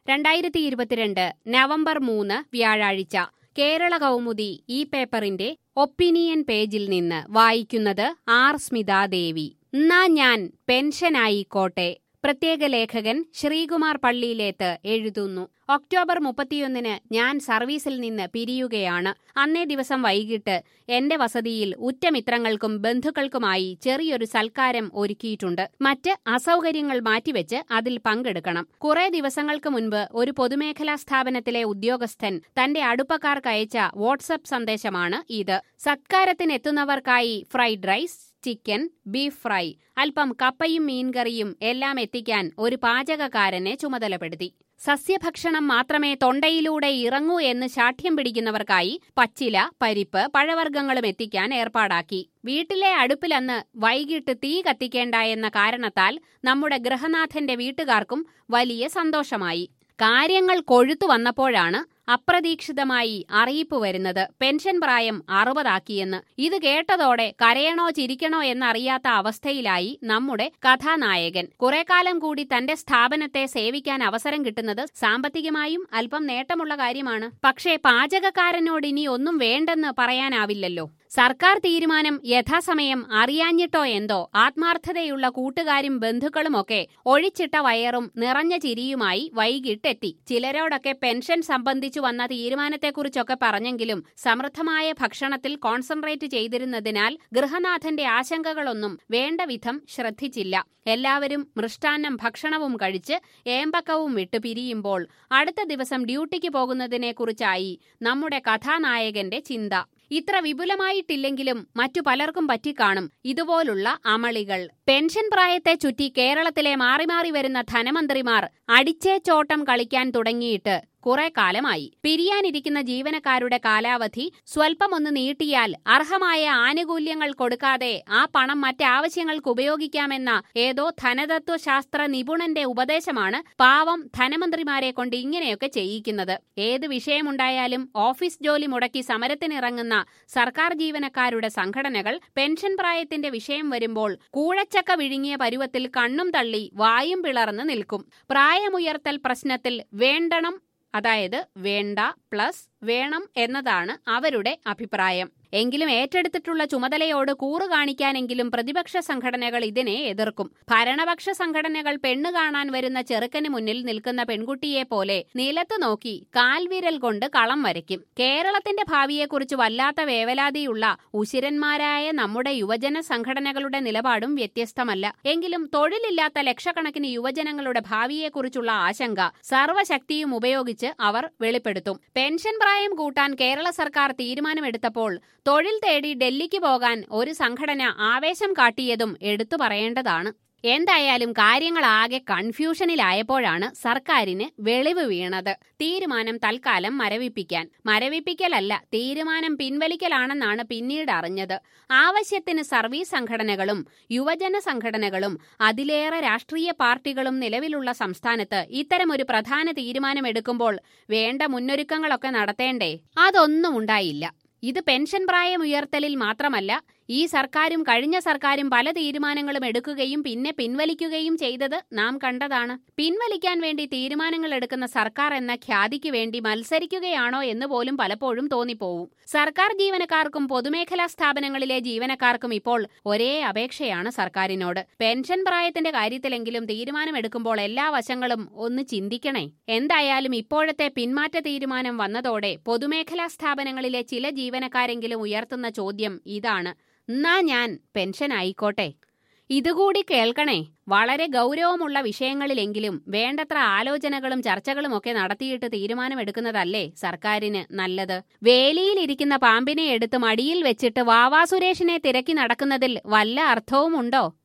രണ്ടായിരത്തി ഇരുപത്തിരണ്ട് നവംബർ മൂന്ന് വ്യാഴാഴ്ച കേരള കൗമുദി ഈ പേപ്പറിന്റെ ഒപ്പീനിയൻ പേജിൽ നിന്ന് വായിക്കുന്നത് ആർ സ്മിതാദേവി എന്നാ ഞാൻ പെൻഷനായിക്കോട്ടെ പ്രത്യേക ലേഖകൻ ശ്രീകുമാർ പള്ളിയിലേത്ത് എഴുതുന്നു ഒക്ടോബർ മുപ്പത്തിയൊന്നിന് ഞാൻ സർവീസിൽ നിന്ന് പിരിയുകയാണ് അന്നേ ദിവസം വൈകിട്ട് എന്റെ വസതിയിൽ ഉറ്റമിത്രങ്ങൾക്കും ബന്ധുക്കൾക്കുമായി ചെറിയൊരു സൽക്കാരം ഒരുക്കിയിട്ടുണ്ട് മറ്റ് അസൗകര്യങ്ങൾ മാറ്റിവെച്ച് അതിൽ പങ്കെടുക്കണം കുറെ ദിവസങ്ങൾക്ക് മുൻപ് ഒരു പൊതുമേഖലാ സ്ഥാപനത്തിലെ ഉദ്യോഗസ്ഥൻ തന്റെ അടുപ്പക്കാർക്കയച്ച വാട്സപ്പ് സന്ദേശമാണ് ഇത് സത്കാരത്തിനെത്തുന്നവർക്കായി fried rice chicken beef fry അല്പം കപ്പയും മീൻകറിയും എല്ലാം എത്തിക്കാൻ ഒരു പാചകക്കാരനെ ചുമതലപ്പെടുത്തി സസ്യഭക്ഷണം മാത്രമേ തൊണ്ടയിലൂടെ ഇറങ്ങൂ എന്ന് ശാഠ്യം പിടിക്കുന്നവർക്കായി പച്ചില പരിപ്പ് പഴവർഗ്ഗങ്ങളും എത്തിക്കാൻ ഏർപ്പാടാക്കി വീട്ടിലെ അടുപ്പിലന്ന് വൈകിട്ട് തീ കത്തിക്കേണ്ട എന്ന കാരണത്താൽ നമ്മുടെ ഗൃഹനാഥന്റെ വീട്ടുകാർക്കും വലിയ സന്തോഷമായി കാര്യങ്ങൾ കൊഴുത്തു വന്നപ്പോഴാണ് അപ്രതീക്ഷിതമായി അറിയിപ്പ് വരുന്നത് പെൻഷൻ പ്രായം അറുപതാക്കിയെന്ന് ഇത് കേട്ടതോടെ കരയണോ ചിരിക്കണോ എന്നറിയാത്ത അവസ്ഥയിലായി നമ്മുടെ കഥാനായകൻ കുറെ കാലം കൂടി തന്റെ സ്ഥാപനത്തെ സേവിക്കാൻ അവസരം കിട്ടുന്നത് സാമ്പത്തികമായും അല്പം നേട്ടമുള്ള കാര്യമാണ് പക്ഷേ പാചകക്കാരനോട് ഇനി ഒന്നും വേണ്ടെന്ന് പറയാനാവില്ലല്ലോ സർക്കാർ തീരുമാനം യഥാസമയം അറിയാഞ്ഞിട്ടോ എന്തോ ആത്മാർത്ഥതയുള്ള കൂട്ടുകാരും ബന്ധുക്കളുമൊക്കെ ഒഴിച്ചിട്ട വയറും നിറഞ്ഞ ചിരിയുമായി വൈകിട്ടെത്തി ചിലരോടൊക്കെ പെൻഷൻ സംബന്ധിച്ചു വന്ന തീരുമാനത്തെക്കുറിച്ചൊക്കെ പറഞ്ഞെങ്കിലും സമൃദ്ധമായ ഭക്ഷണത്തിൽ കോൺസെൻട്രേറ്റ് ചെയ്തിരുന്നതിനാൽ ഗൃഹനാഥന്റെ ആശങ്കകളൊന്നും വേണ്ട വിധം ശ്രദ്ധിച്ചില്ല എല്ലാവരും മൃഷ്ടാന്നം ഭക്ഷണവും കഴിച്ച് ഏമ്പക്കവും വിട്ടു പിരിയുമ്പോൾ അടുത്ത ദിവസം ഡ്യൂട്ടിക്ക് പോകുന്നതിനെക്കുറിച്ചായി നമ്മുടെ കഥാനായകന്റെ ചിന്ത ഇത്ര വിപുലമായിട്ടില്ലെങ്കിലും മറ്റു പലർക്കും പറ്റിക്കാണും ഇതുപോലുള്ള അമളികൾ പെൻഷൻ പ്രായത്തെ ചുറ്റി കേരളത്തിലെ മാറി മാറി വരുന്ന ധനമന്ത്രിമാർ അടിച്ചേച്ചോട്ടം കളിക്കാൻ തുടങ്ങിയിട്ട് കുറെ കാലമായി പിരിയാനിരിക്കുന്ന ജീവനക്കാരുടെ കാലാവധി സ്വൽപ്പമൊന്ന് നീട്ടിയാൽ അർഹമായ ആനുകൂല്യങ്ങൾ കൊടുക്കാതെ ആ പണം മറ്റാവശ്യങ്ങൾക്ക് ഉപയോഗിക്കാമെന്ന ഏതോ ധനതത്വശാസ്ത്ര നിപുണന്റെ ഉപദേശമാണ് പാവം ധനമന്ത്രിമാരെ കൊണ്ട് ഇങ്ങനെയൊക്കെ ചെയ്യിക്കുന്നത് ഏത് വിഷയമുണ്ടായാലും ഓഫീസ് ജോലി മുടക്കി സമരത്തിനിറങ്ങുന്ന സർക്കാർ ജീവനക്കാരുടെ സംഘടനകൾ പെൻഷൻ പ്രായത്തിന്റെ വിഷയം വരുമ്പോൾ കൂഴച്ചക്ക വിഴുങ്ങിയ പരുവത്തിൽ കണ്ണും തള്ളി വായും പിളർന്ന് നിൽക്കും പ്രായമുയർത്തൽ പ്രശ്നത്തിൽ വേണ്ടണം അതായത് വേണ്ട പ്ലസ് വേണം എന്നതാണ് അവരുടെ അഭിപ്രായം എങ്കിലും ഏറ്റെടുത്തിട്ടുള്ള ചുമതലയോട് കൂറു കാണിക്കാനെങ്കിലും പ്രതിപക്ഷ സംഘടനകൾ ഇതിനെ എതിർക്കും ഭരണപക്ഷ സംഘടനകൾ പെണ്ണു കാണാൻ വരുന്ന ചെറുക്കന് മുന്നിൽ നിൽക്കുന്ന പെൺകുട്ടിയെ പോലെ നിലത്ത് നോക്കി കാൽവിരൽ കൊണ്ട് കളം വരയ്ക്കും കേരളത്തിന്റെ ഭാവിയെക്കുറിച്ച് വല്ലാത്ത വേവലാതിയുള്ള ഉശിരന്മാരായ നമ്മുടെ യുവജന സംഘടനകളുടെ നിലപാടും വ്യത്യസ്തമല്ല എങ്കിലും തൊഴിലില്ലാത്ത ലക്ഷക്കണക്കിന് യുവജനങ്ങളുടെ ഭാവിയെക്കുറിച്ചുള്ള ആശങ്ക സർവശക്തിയും ഉപയോഗിച്ച് അവർ വെളിപ്പെടുത്തും പെൻഷൻ പ്രായം കൂട്ടാൻ കേരള സർക്കാർ തീരുമാനമെടുത്തപ്പോൾ തൊഴിൽ തേടി ഡൽഹിക്ക് പോകാൻ ഒരു സംഘടന ആവേശം കാട്ടിയതും എടുത്തു പറയേണ്ടതാണ് എന്തായാലും കാര്യങ്ങളാകെ കൺഫ്യൂഷനിലായപ്പോഴാണ് സർക്കാരിന് വെളിവ് വീണത് തീരുമാനം തൽക്കാലം മരവിപ്പിക്കാൻ മരവിപ്പിക്കലല്ല തീരുമാനം പിൻവലിക്കലാണെന്നാണ് പിന്നീട് അറിഞ്ഞത് ആവശ്യത്തിന് സർവീസ് സംഘടനകളും യുവജന സംഘടനകളും അതിലേറെ രാഷ്ട്രീയ പാർട്ടികളും നിലവിലുള്ള സംസ്ഥാനത്ത് ഇത്തരമൊരു പ്രധാന തീരുമാനമെടുക്കുമ്പോൾ വേണ്ട മുന്നൊരുക്കങ്ങളൊക്കെ നടത്തേണ്ടേ അതൊന്നും ഉണ്ടായില്ല ഇത് പെൻഷൻ പ്രായം ഉയർത്തലിൽ മാത്രമല്ല ഈ സർക്കാരും കഴിഞ്ഞ സർക്കാരും പല തീരുമാനങ്ങളും എടുക്കുകയും പിന്നെ പിൻവലിക്കുകയും ചെയ്തത് നാം കണ്ടതാണ് പിൻവലിക്കാൻ വേണ്ടി തീരുമാനങ്ങൾ എടുക്കുന്ന സർക്കാർ എന്ന ഖ്യാതിക്ക് വേണ്ടി മത്സരിക്കുകയാണോ എന്ന് പോലും പലപ്പോഴും തോന്നിപ്പോവും സർക്കാർ ജീവനക്കാർക്കും പൊതുമേഖലാ സ്ഥാപനങ്ങളിലെ ജീവനക്കാർക്കും ഇപ്പോൾ ഒരേ അപേക്ഷയാണ് സർക്കാരിനോട് പെൻഷൻ പ്രായത്തിന്റെ കാര്യത്തിലെങ്കിലും തീരുമാനമെടുക്കുമ്പോൾ എല്ലാ വശങ്ങളും ഒന്ന് ചിന്തിക്കണേ എന്തായാലും ഇപ്പോഴത്തെ പിന്മാറ്റ തീരുമാനം വന്നതോടെ പൊതുമേഖലാ സ്ഥാപനങ്ങളിലെ ചില ജീവനക്കാരെങ്കിലും ഉയർത്തുന്ന ചോദ്യം ഇതാണ് എന്നാ ഞാൻ പെൻഷൻ ആയിക്കോട്ടെ ഇതുകൂടി കേൾക്കണേ വളരെ ഗൗരവമുള്ള വിഷയങ്ങളിലെങ്കിലും വേണ്ടത്ര ആലോചനകളും ചർച്ചകളും ഒക്കെ നടത്തിയിട്ട് തീരുമാനമെടുക്കുന്നതല്ലേ സർക്കാരിന് നല്ലത് വേലിയിലിരിക്കുന്ന പാമ്പിനെ എടുത്ത് മടിയിൽ വെച്ചിട്ട് വാവാ സുരേഷിനെ തിരക്കി നടക്കുന്നതിൽ വല്ല അർത്ഥവുമുണ്ടോ